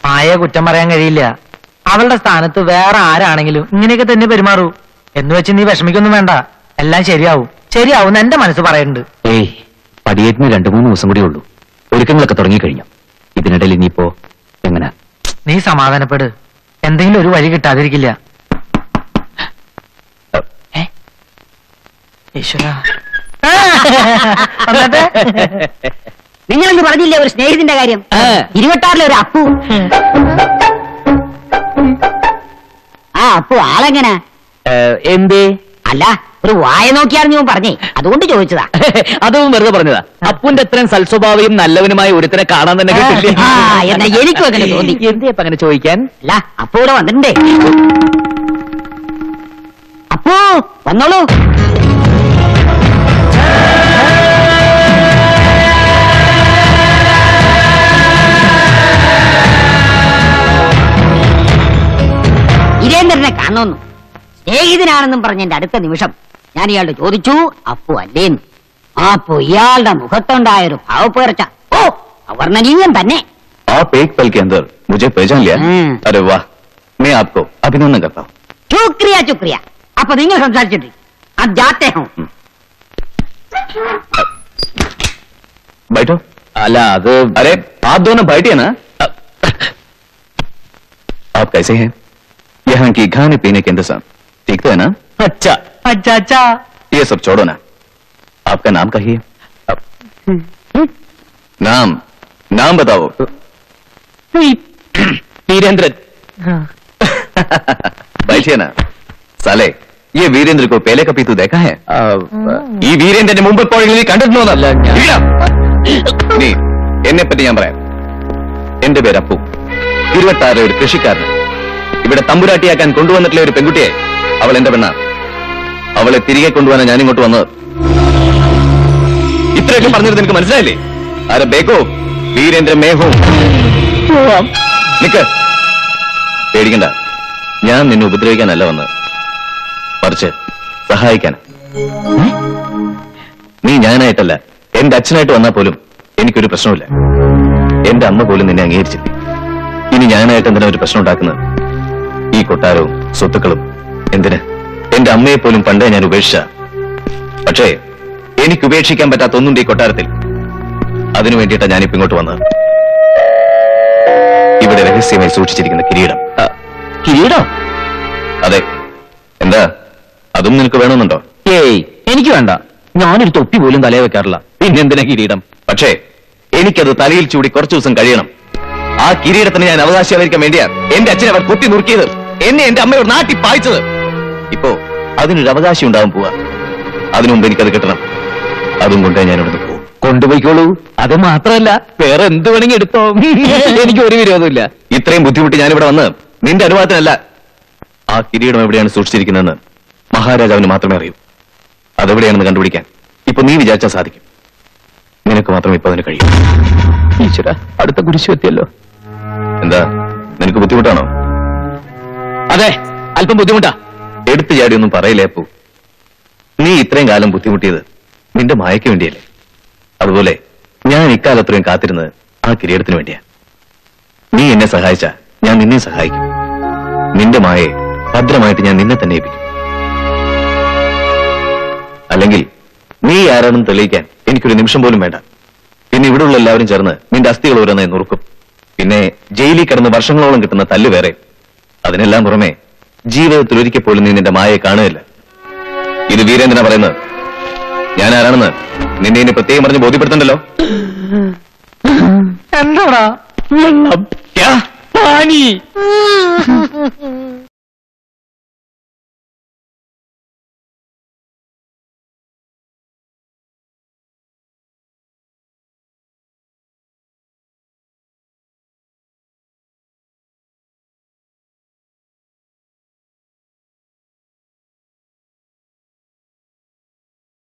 മായയെ കുറ്റം പറയാൻ കഴിയില്ല അവളുടെ സ്ഥാനത്ത് വേറെ ആരാണെങ്കിലും ഇങ്ങനെയൊക്കെ തന്നെ പെരുമാറൂ എന്ന് വെച്ച് നീ വിഷമിക്കൊന്നും വേണ്ട എല്ലാം ശരിയാവും ശരിയാവും എന്ന് എന്റെ മനസ്സ് പറയുന്നുണ്ട് ഏയ് പടിയേറ്റിന് രണ്ടു മൂന്ന് ദിവസം കൂടി ഉള്ളൂ ഒരുക്കങ്ങളൊക്കെ തുടങ്ങിക്കഴിഞ്ഞു ഇതിനിടയിൽ ഇനിയിപ്പോ എങ്ങനെ നീ സമാധാനപ്പെട് എന്തെങ്കിലും ഒരു വഴി കിട്ടാതിരിക്കില്ല ഏ? ഈശ്വരാ. വന്നട്ടെ? നിങ്ങളെന്ന് പറഞ്ഞില്ലേ ഒരു സ്നേഹിതന്റെ കാര്യം ആ. ഇരുപത്താറിലെ ഒരു അപ്പു ആ അപ്പു ആളെങ്ങനെ എന്തേ അല്ല ഒരു വായ നോക്കിയായിരുന്നു ഞാൻ പറഞ്ഞേ അതുകൊണ്ട് ചോദിച്ചതാ അതും വെറുതെ പറഞ്ഞതാ അപ്പുന്റെ അത്രയും സൽസ്വഭാവിയും നല്ലവനുമായ ഒരുത്തനെ കാണാൻ തന്നെ കിട്ടില്ല ആ, എന്നാ എനിക്കും അങ്ങനെ തോന്നി. എന്തേ അപ്പൊ അങ്ങനെ ചോദിക്കാൻ അല്ല അപ്പു ഇവിടെ വന്നിട്ടുണ്ടേ അപ്പു വന്നോളൂ ഇരേന്ദ്രനെ കാണുന്നു സ്നേഹിതനാണെന്നും പറഞ്ഞ എന്റെ അടുത്ത നിമിഷം ഞാൻ ഇയാളോട് ചോദിച്ചു അപ്പു അല്ലേന്ന് അപ്പു ഇയാളുടെ മുഖത്തുണ്ടായ ഒരു ഭാവപ്പേർച്ച ഓ അവർണ്ണനീയം തന്നെ आप एक पल के अंदर मुझे पहचान लिया हम्म। अरे वाह मैं आपको अभिनंदन करता हूँ ശുക്രിയ ശുക്രിയ അപ്പൊ നിങ്ങൾ സംസാരിച്ചിട്ട് അത് ജാത്തെ ഹോ बैठो അല്ല അത് अरे आप दोनों बैठिए ना आप कैसे हैं यहाँ की खाने पीने के इंतजाम ठीक तो है ना അച്ഛാ അച്ഛാ അച്ഛാ ये सब छोड़ो ना आपका नाम कहिए नाम नाम बताओ വീരേന്ദ്രൻ बैठिए ना साले ये वीरेंद्र को पहले कभी तू देखा है ആ, ഈ വീരേന്ദ്രന്റെ മുമ്പ് എപ്പോഴെങ്കിലും നീ കണ്ടിട്ടുണ്ടോന്നല്ല ഞാൻ- ഇല്ല. നീ എന്നെ പറ്റി ഞാൻ പറയാം എന്റെ പേര് അപ്പു ഇരുപത്താറ് ഒരു കൃഷിക്കാരൻ ഇവിടെ തമ്പുരാട്ടിയാക്കാൻ കൊണ്ടുവന്നിട്ടുള്ള ഒരു പെൺകുട്ടിയെ അവൾ എന്റെ പെണ്ണ അവളെ തിരികെ കൊണ്ടുപോകാൻ ഞാൻ ഇങ്ങോട്ട് വന്നത് ഇത്രയൊക്കെ പറഞ്ഞത് നിനക്ക് മനസ്സിലായില്ലേ ആരെ ബേക്കോ വീരേന്ദ്ര മേഹവും നിക്ക് പേടിക്കണ്ട ഞാൻ നിന്നെ ഉപദ്രവിക്കാനല്ല വന്നത് മറിച്ച് സഹായിക്കാൻ നീ ഞാനായിട്ടല്ല എന്റെ അച്ഛനായിട്ട് വന്നാൽ പോലും എനിക്കൊരു പ്രശ്നമില്ല എന്റെ അമ്മ പോലും നിന്നെ അംഗീകരിച്ചില്ല ഇനി ഞാനായിട്ട് എന്തിനാ ഒരു പ്രശ്നം ഉണ്ടാക്കുന്നത് ഈ കൊട്ടാരവും സ്വത്തുക്കളും എന്തിന് എന്റെ അമ്മയെ പോലും പണ്ടേ ഞാൻ ഉപേക്ഷിച്ച പക്ഷേ എനിക്ക് ഉപേക്ഷിക്കാൻ പറ്റാത്ത ഒന്നുണ്ട് ഈ കൊട്ടാരത്തിൽ അതിനു വേണ്ടിയിട്ടാണ് ഞാനിപ്പോ ഇങ്ങോട്ട് വന്നത് ഇവിടെ രഹസ്യമായി സൂക്ഷിച്ചിരിക്കുന്ന കിരീടം ആ, കിരീടോ അതെ എന്താ അതും നിനക്ക് വേണമെന്നുണ്ടോ ഏയ് എനിക്ക് വേണ്ട ഞാനൊരു തൊപ്പി പോലും തലയെ വെക്കാറില്ല പിന്നെന്തിനാ കിരീടം പക്ഷേ എനിക്കത് തലയിൽ ചൂടി കുറച്ചു ദിവസം കഴിയണം ആ കിരീടത്തിന് ഞാൻ അവകാശമായിരിക്കാൻ വേണ്ടിയാ എന്റെ അച്ഛനെ അവർ കുത്തി നുറുക്കിയത് എന്നെ എന്റെ അമ്മയോട് നാട്ടി പായിച്ചത് ഇപ്പോ അതിനൊരു അവകാശം ഉണ്ടാവാൻ പോവാ അതിനു മുമ്പ് എനിക്കത് കിട്ടണം അതും കൊണ്ടേ ഞാൻ ഇവിടുന്ന് പോകും കൊണ്ടുപോയിക്കോളൂ അത് മാത്രമല്ല വേറെ എന്ത് വേണമെങ്കിൽ എടുത്തോ എനിക്ക് ഒരു വിരോധമില്ല ഇത്രയും ബുദ്ധിമുട്ടി ഞാനിവിടെ വന്ന് നിന്റെ അനുവാദത്തിനല്ല ആ കിരീടം എവിടെയാണ് സൂക്ഷിച്ചിരിക്കുന്നതെന്ന് മഹാരാജാവിന് മാത്രമേ അറിയൂ അതെവിടെയാണെന്ന് കണ്ടുപിടിക്കാൻ ഇപ്പൊ നീ വിചാരിച്ചാൽ സാധിക്കും നിനക്ക് മാത്രം ഇപ്പൊ അതിന് കഴിയും ഈശ്വര അടുത്ത കുരിശു എത്തിയല്ലോ എന്താ നിനക്ക് ബുദ്ധിമുട്ടാണോ അതെ അല്പം ബുദ്ധിമുട്ടാ എടുത്തു ചാടി ഒന്നും പറയില്ലേ അപ്പു നീ ഇത്രയും കാലം ബുദ്ധിമുട്ടിയത് നിന്റെ മായയ്ക്ക് വേണ്ടിയല്ലേ അതുപോലെ ഞാൻ ഇക്കാലത്രയും കാത്തിരുന്നത് ആ കിരീടത്തിന് വേണ്ടിയാ നീ എന്നെ സഹായിച്ച ഞാൻ നിന്നെ സഹായിക്കും നിന്റെ മായയെ ഭദ്രമായിട്ട് ഞാൻ നിന്നെ തന്നെ ഏൽപ്പിക്കും അല്ലെങ്കിൽ നീ ആരാണെന്ന് തെളിയിക്കാൻ എനിക്കൊരു നിമിഷം പോലും വേണ്ട പിന്നെ ഇവിടെയുള്ള എല്ലാവരും ചേർന്ന് നിന്റെ അസ്ഥികൾ ഓരോന്നായി നുറുക്കും പിന്നെ ജയിലിൽ കിടന്ന് വർഷങ്ങളോളം കിട്ടുന്ന തല്ല് വേറെ അതിനെല്ലാം പുറമെ ജീവിതത്തിൽ ഒരിക്കൽ പോലും നീ നിന്റെ മായയെ കാണുകയില്ല ഇത് വീരേന്ദ്രനാ പറയുന്നത് ഞാൻ ആരാണെന്ന് നിന്നെ ഇനി പ്രത്യേകം പറഞ്ഞ് ബോധ്യപ്പെടുത്തണ്ടല്ലോ എന്താടാ ക്യാ? പാനി